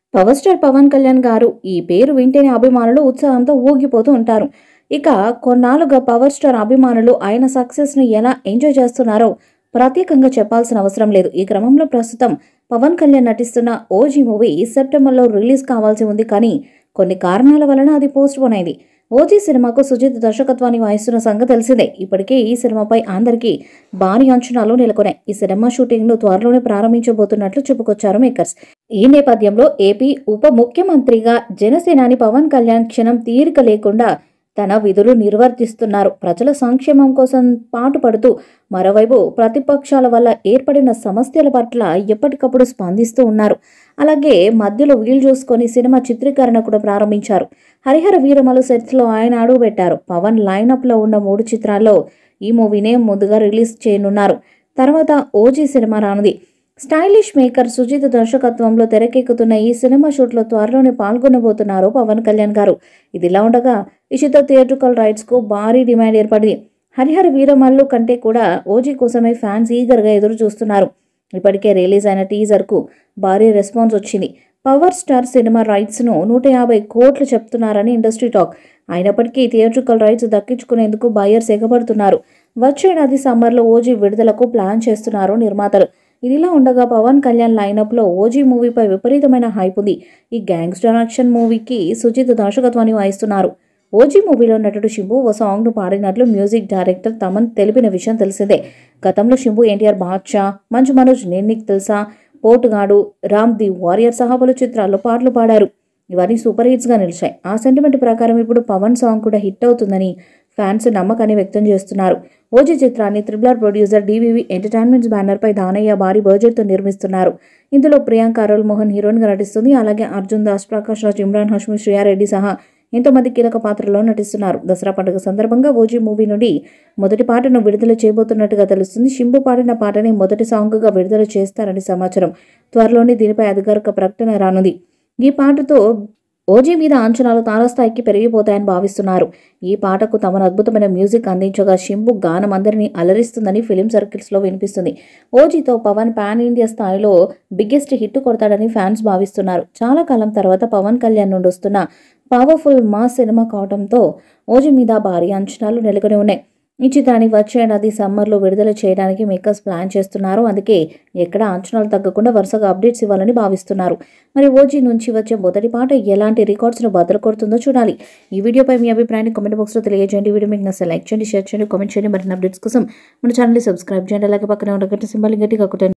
power star Pawan Kalyan గారు ఈ పేరు వింటేనే అభిమానులు ఉత్సాహంతో ఊగిపోతూ ఉంటారు ఇక కొన్నాళ్ళుగా పవర్ స్టార్ అభిమానులు ఆయన సక్సెస్ ని ఎలా ఎంజాయ్ చేస్తున్నారో ప్రత్యేకంగా చెప్పాల్సిన అవసరం లేదు ఈ క్రమంలో ప్రస్తుతం పవన్ కళ్యాణ్ నటిస్తున్న ఓజీ మూవీ సెప్టెంబర్లో రిలీజ్ కావాల్సి ఉంది కానీ కొన్ని కారణాల వలన అది పోస్ట్ పోన్ అయింది ఓజీ సినిమాకు సుజిత్ దర్శకత్వాన్ని వహిస్తున్న సంగతి తెలిసిందే ఇప్పటికే ఈ సినిమాపై అందరికీ భారీ అంచనాలు నెలకొన్నాయి ఈ సినిమా షూటింగ్ ను త్వరలోనే ప్రారంభించబోతున్నట్లు చెప్పుకొచ్చారు మేకర్స్ ఈ నేపథ్యంలో ఏపీ ఉప ముఖ్యమంత్రిగా జనసేనాని పవన్ కళ్యాణ్ క్షణం తీరిక లేకుండా తన విధులు నిర్వర్తిస్తున్నారు ప్రజల సంక్షేమం కోసం పాటుపడుతూ మరోవైపు ప్రతిపక్షాల వల్ల ఏర్పడిన సమస్యల పట్ల ఎప్పటికప్పుడు స్పందిస్తూ ఉన్నారు అలాగే మధ్యలో వీలు చూసుకొని సినిమా చిత్రీకరణ కూడా ప్రారంభించారు హరిహర వీరమలు సెట్స్లో ఆయన అడుగుపెట్టారు పవన్ లైనప్లో ఉన్న మూడు చిత్రాల్లో ఈ మూవీనే ముందుగా రిలీజ్ చేయనున్నారు తర్వాత ఓజీ సినిమా రానుంది స్టైలిష్ మేకర్ సుజిత్ దర్శకత్వంలో తెరకెక్కుతున్న ఈ సినిమా షూట్లో త్వరలోనే పాల్గొనబోతున్నారు పవన్ కళ్యాణ్ గారు ఇదిలా ఉండగా ఈ చిత్ర థియేట్రికల్ రైట్స్ కు భారీ డిమాండ్ ఏర్పడింది హరిహర వీరమల్లు కంటే కూడా ఓజీ కోసమే ఫ్యాన్స్ ఈగర్గా ఎదురు చూస్తున్నారు ఇప్పటికే రిలీజ్ అయిన టీజర్ కు భారీ రెస్పాన్స్ వచ్చింది పవర్ స్టార్ సినిమా రైట్స్ ను నూట యాభై కోట్లు చెప్తున్నారని ఇండస్ట్రీ టాక్ అయినప్పటికీ థియేట్రికల్ రైట్స్ దక్కించుకునేందుకు బయర్స్ ఎగబడుతున్నారు వచ్చేడాది సమ్మర్లో ఓజీ విడుదలకు ప్లాన్ చేస్తున్నారు నిర్మాతలు ఇదిలా ఉండగా పవన్ కళ్యాణ్ లైనప్లో ఓజీ మూవీపై విపరీతమైన హైప్ ఉంది ఈ గ్యాంగ్స్టర్ యాక్షన్ మూవీకి సుజిత్ దర్శకత్వాన్ని వహిస్తున్నారు ఓజీ మూవీలో నటుడు శింబు ఓ సాంగ్ను పాడినట్లు మ్యూజిక్ డైరెక్టర్ తమన్ తెలిపిన విషయం తెలిసిందే గతంలో శింబు ఎన్టీఆర్ బాద్షా మంచు మనోజ్ నేను నీకు తెలుసా పోటుగాడు రామ్ ది వారియర్ సహా పలు చిత్రాల్లో పాటలు పాడారు ఇవన్నీ సూపర్ హిట్స్గా నిలిచాయి ఆ సెంటిమెంట్ ప్రకారం ఇప్పుడు పవన్ సాంగ్ కూడా హిట్ అవుతుందని ఫ్యాన్స్ నమ్మకాన్ని వ్యక్తం చేస్తున్నారు ఓజీ చిత్రాన్ని త్రిబులర్ ప్రొడ్యూసర్ డివివి ఎంటర్టైన్మెంట్స్ బ్యానర్పై దానయ్య భారీ బడ్జెట్తో నిర్మిస్తున్నారు ఇందులో ప్రియాంక అరుల్ మోహన్ హీరోయిన్గా నటిస్తుంది అలాగే అర్జున్ దాస్ ప్రకాష్ రాజ్ ఇమ్రాన్ హష్మి శ్రేయారెడ్డి సహా ఎంతోమంది కీలక పాత్రలో నటిస్తున్నారు దసరా పండుగ సందర్భంగా ఓజీ మూవీ నుండి మొదటి పాటను విడుదల చేయబోతున్నట్టుగా తెలుస్తుంది శింబు పాడిన పాటని మొదటి సాంగ్గా విడుదల చేస్తారని సమాచారం త్వరలోనే దీనిపై అధికారిక ప్రకటన రానుంది ఈ పాటతో ఓజీ మీద అంచనాలు తారాస్థాయికి పెరిగిపోతాయని భావిస్తున్నారు ఈ పాటకు తమను అద్భుతమైన మ్యూజిక్ అందించగా శింబు గానం అందరినీ అలరిస్తుందని ఫిలిం సర్కిల్స్లో వినిపిస్తుంది ఓజీతో పవన్ పాన్ ఇండియా స్థాయిలో బిగ్గెస్ట్ హిట్ కొడతాడని ఫ్యాన్స్ భావిస్తున్నారు చాలా కాలం తర్వాత పవన్ కళ్యాణ్ నుండి వస్తున్న పవర్ఫుల్ మా సినిమా కావడంతో ఓజీ మీద భారీ అంచనాలు నెలకొని ఉన్నాయి ఈ చిత్రాన్ని వచ్చే ఏడాది సమ్మర్లో విడుదల చేయడానికి మేకర్స్ ప్లాన్ చేస్తున్నారు అందుకే ఎక్కడ అంచనాలు తగ్గకుండా వరుసగా అప్డేట్స్ ఇవ్వాలని భావిస్తున్నారు మరి ఓజీ నుంచి వచ్చే మొదటి పాట ఎలాంటి రికార్డ్స్ను బద్దలు కొడుతుందో చూడాలి ఈ వీడియోపై మీ అభిప్రాయాన్ని కామెంట్ బాక్స్లో తెలియజేయండి ఈ వీడియో మీకు నచ్చ లైక్ చేయండి షేర్ చేయండి కామెంట్ చేయండి మరిన్ని అప్డేట్స్ కోసం మన ఛానల్ని సబ్స్క్రైబ్ చేయండి అలాగే పక్కనే ఉన్న గంట సింబల్ గట్టిగా కొట్టండి